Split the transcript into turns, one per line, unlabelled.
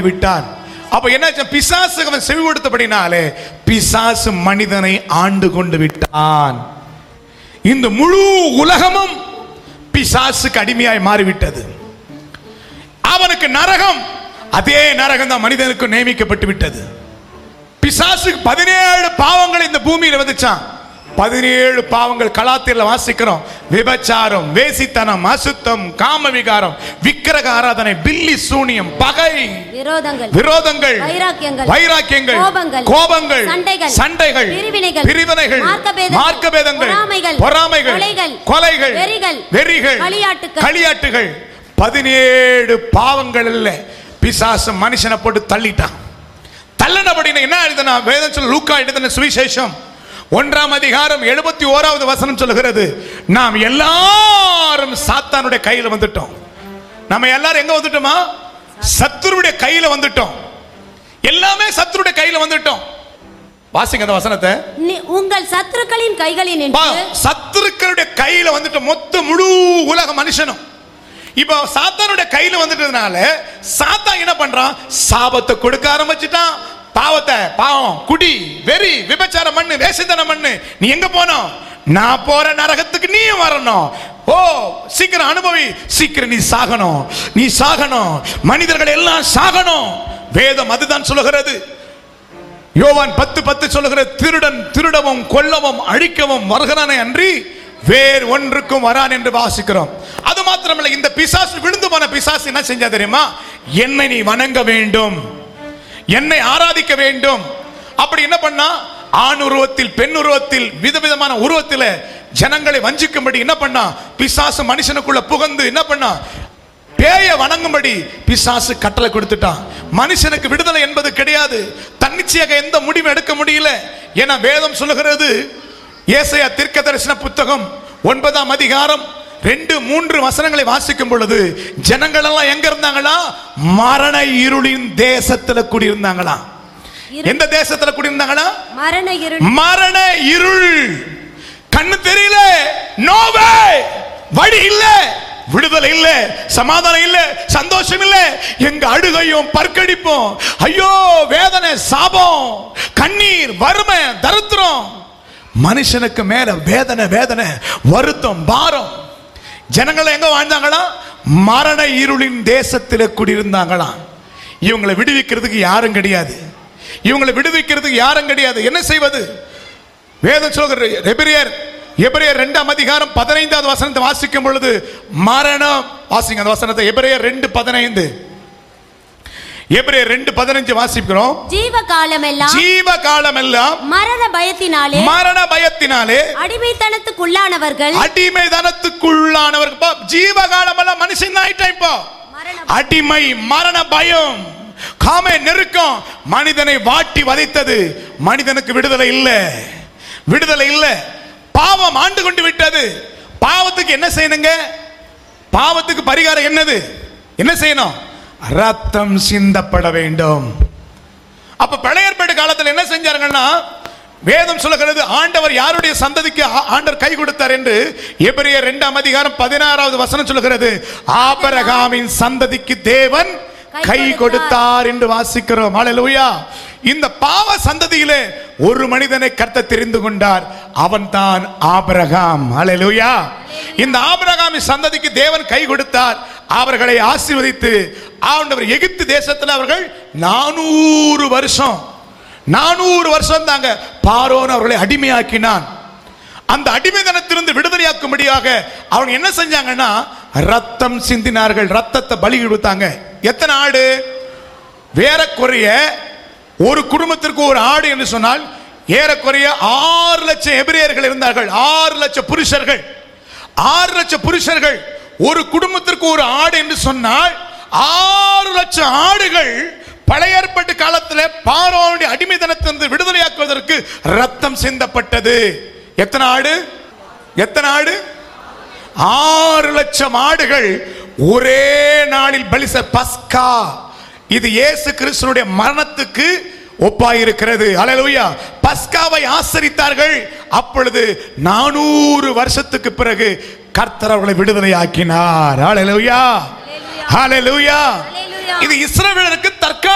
விட்டான் அப்ப என்ன பிசாசு அவன் செவி கொடுத்தபடினாலே பிசாசு மனிதனை ஆண்டு கொண்டு விட்டான் இந்த முழு உலகமும் பிசாசுக்கு அடிமையாய் மாறிவிட்டது அவனுக்கு நரகம் அதே நரகம் தான் மனிதனுக்கு நியமிக்கப்பட்டு விட்டது பிசாசுக்கு பதினேழு பாவங்கள் இந்த பூமியில வந்துச்சான் பதினேழு பாவங்கள் கலாத்தில வாசிக்கிறோம் விபச்சாரம் வேசித்தனம் அசுத்தம் காம விகாரம் விக்கிரக ஆராதனை பில்லி சூனியம் பகை
விரோதங்கள்
விரோதங்கள்
வைராக்கியங்கள்,
வைராக்கியங்கள்
கோபங்கள்,
கோபங்கள்
சண்டைகள்,
சண்டைகள்
பிரிவினைகள்,
பிரிவினைகள்
மார்க்கபேதங்கள்,
மார்க்கபேதங்கள்
பொறாமைகள்,
பொறாமைகள்
கொலைகள்,
கொலைகள்
வெறிகள்,
வெறிகள்
களியாட்டுக்கள்.
களியாட்டுகள் பதினேழு பாவங்கள் இல்ல பிசாசு மனுஷனை போட்டு தள்ளிட்டான் தள்ளனபடின என்ன எழுதுனா வேதம் சொல்ல லூக்கா எழுதின சுவிசேஷம் ஒன்றாம் அதிகாரம் எழுபத்தி ஓராவது வசனம் சொல்லுகிறது நாம் எல்லாரும் சாத்தானுடைய கையில வந்துட்டோம் நம்ம எல்லாரும் எங்க வந்துட்டோமா சத்துருடைய கையில வந்துட்டோம் எல்லாமே சத்துருடைய கையில வந்துட்டோம் வாசிங்க அந்த வசனத்தை
நி- உங்கள் சத்துருக்களின் கைகளில்
பா,
நின்று
சத்துருக்களுடைய கையில வந்துட்டு மொத்த முழு உலக மனுஷனும் இப்போ சாத்தானுடைய கையில வந்துட்டதுனால சாத்தான் என்ன பண்றான் சாபத்தை கொடுக்க ஆரம்பிச்சிட்டான் பாவத்தை பாவம் குடி வெறி விபச்சார மண்ணு வேசித்தன மண்ணு நீ எங்க போனோம் நான் போற நரகத்துக்கு நீயும் வரணும் ஓ சீக்கிரம் அனுபவி சீக்கிரம் நீ சாகணும் நீ சாகணும் மனிதர்கள் எல்லாம் சாகணும் வேதம் அதுதான் சொல்லுகிறது யோவான் பத்து பத்து சொல்லுகிற திருடன் திருடவும் கொல்லவும் அழிக்கவும் வருகிறானே அன்றி வேறு ஒன்றுக்கும் வரான் என்று வாசிக்கிறோம் அது மாத்திரமல்ல இந்த பிசாசு விழுந்து போன பிசாசு என்ன செஞ்சா தெரியுமா என்னை நீ வணங்க வேண்டும் என்னை ஆராதிக்க வேண்டும் அப்படி என்ன பண்ணா ஆண் உருவத்தில் பெண் உருவத்தில் விதவிதமான உருவத்தில் ஜனங்களை வஞ்சிக்கும்படி என்ன பண்ணா பிசாசு மனுஷனுக்குள்ள புகுந்து என்ன பண்ணா பேய வணங்கும்படி பிசாசு கட்டளை கொடுத்துட்டான் மனுஷனுக்கு விடுதலை என்பது கிடையாது தன்னிச்சையாக எந்த முடிவும் எடுக்க முடியல என வேதம் சொல்லுகிறது ஏசையா தீர்க்க தரிசன புத்தகம் ஒன்பதாம் அதிகாரம் ரெண்டு மூன்று வசனங்களை வாசிக்கும் பொழுது ஜனங்கள் எல்லாம் எங்க இருந்தாங்களா மரண இருளின் தேசத்துல குடியிருந்தாங்களா
இரு-
எந்த தேசத்துல குடியிருந்தாங்களா
மரண இருள்
மரண இருள் கண்ணு தெரியல நோவே வழி இல்ல விடுதலை இல்ல சமாதானம் இல்ல சந்தோஷம் இல்ல எங்க அழுகையும் பற்கடிப்போம் ஐயோ வேதனை சாபம் கண்ணீர் வறுமை தரித்திரம் மனுஷனுக்கு மேல வேதனை வேதனை வருத்தம் பாரம் ஜனங்கள் எங்க வாழ்ந்தாங்களா மரண இருளின் தேசத்தில் குடியிருந்தாங்களாம் இவங்களை விடுவிக்கிறதுக்கு யாரும் கிடையாது இவங்களை விடுவிக்கிறதுக்கு யாரும் கிடையாது என்ன செய்வது வேதம் சொல்கிற எபிரியர் எபிரியர் ரெண்டாம் அதிகாரம் பதினைந்தாவது வசனத்தை வாசிக்கும் பொழுது மரணம் வாசிங்க அந்த வசனத்தை எபிரியர் ரெண்டு பதினைந்து எபிரியர் ரெண்டு பதினஞ்சு வாசிக்கிறோம்
ஜீவ காலமெல்லாம்
ஜீவ காலம் எல்லாம்
மரண பயத்தினாலே
மரண பயத்தினாலே
அடிமைத்தனத்துக்குள்ளானவர்கள்
அடிமைதனத்துக்குள்ளானவர் இப்போ ஜீவ காலம் எல்லாம் மனுஷன் ஆயிட்டான் இப்போ
மரண
அடிமை மரண பயம் காம நெருக்கம் மனிதனை வாட்டி வதைத்தது மனிதனுக்கு விடுதலை இல்ல விடுதலை இல்ல பாவம் ஆண்டு கொண்டு விட்டது பாவத்துக்கு என்ன செய்யணுங்க பாவத்துக்கு பரிகாரம் என்னது என்ன செய்யணும் ரத்தம் சிந்தப்பட வேண்டும் அப்ப பழையற்பேட்டு காலத்தில் என்ன செஞ்சாருங்கன்னா வேதம் சொல்லுகிறது ஆண்டவர் யாருடைய சந்ததிக்கு ஆ- ஆண்டவர் கை கொடுத்தார் என்று எபிரேயர் இரண்டாம் அதிகாரம் பதினாறாவது வசனம் சொல்லுகிறது ஆபரகாமின் சந்ததிக்கு தேவன் கை கொடுத்தார் என்று வாசிக்கிறோம் ஹalleluya இந்த பாவ சந்ததியிலே ஒரு மனிதனை கர்த்தர் தெரிந்து கொண்டார் அவன் தான் ஆபரகாம் ஹalleluya இந்த ஆபிரகாமின் சந்ததிக்கு தேவன் கை கொடுத்தார் அவர்களை ஆசீர்வதித்து ஆண்டவர் எகிப்து தேசத்தில் அவர்கள் நானூறு வருஷம் நானூறு வருஷம் தாங்க பாரோன் அவர்களை அடிமையாக்கினான் அந்த அடிமைதனத்திலிருந்து விடுதலையாக்கும்படியாக அவங்க என்ன செஞ்சாங்கன்னா ரத்தம் சிந்தினார்கள் ரத்தத்தை பலி கொடுத்தாங்க எத்தனை ஆடு வேறக்குறைய ஒரு குடும்பத்திற்கு ஒரு ஆடு என்று சொன்னால் ஏறக்குறைய ஆறு லட்சம் எபிரேயர்கள் இருந்தார்கள் ஆறு லட்சம் புருஷர்கள் ஆறு லட்சம் புருஷர்கள் ஒரு குடும்பத்திற்கு ஒரு ஆடு என்று சொன்னால் ஆறு லட்சம் ஆடுகள் பழைய ஏற்பட்ட காலத்தில் பாரோனுடைய அடிமைத்தனத்திலிருந்து விடுதலையாக்குவதற்கு ரத்தம் சிந்தப்பட்டது எத்தனை ஆடு எத்தனை ஆடு ஆறு லட்சம் ஆடுகள் ஒரே நாளில் பலிச பஸ்கா இது இயேசு கிறிஸ்துனுடைய மரணத்துக்கு ஒப்பாயிருக்கிறது அல்லேலூயா பஸ்காவை ஆசரித்தார்கள் அப்பொழுது நானூறு வருஷத்துக்கு பிறகு கர்த்தர் அவர்களை விடுதலை ஆக்கினார் ஹalleluya ஹalleluya
Hallelujah.
இது இஸ்ரவேலருக்கு தற்கால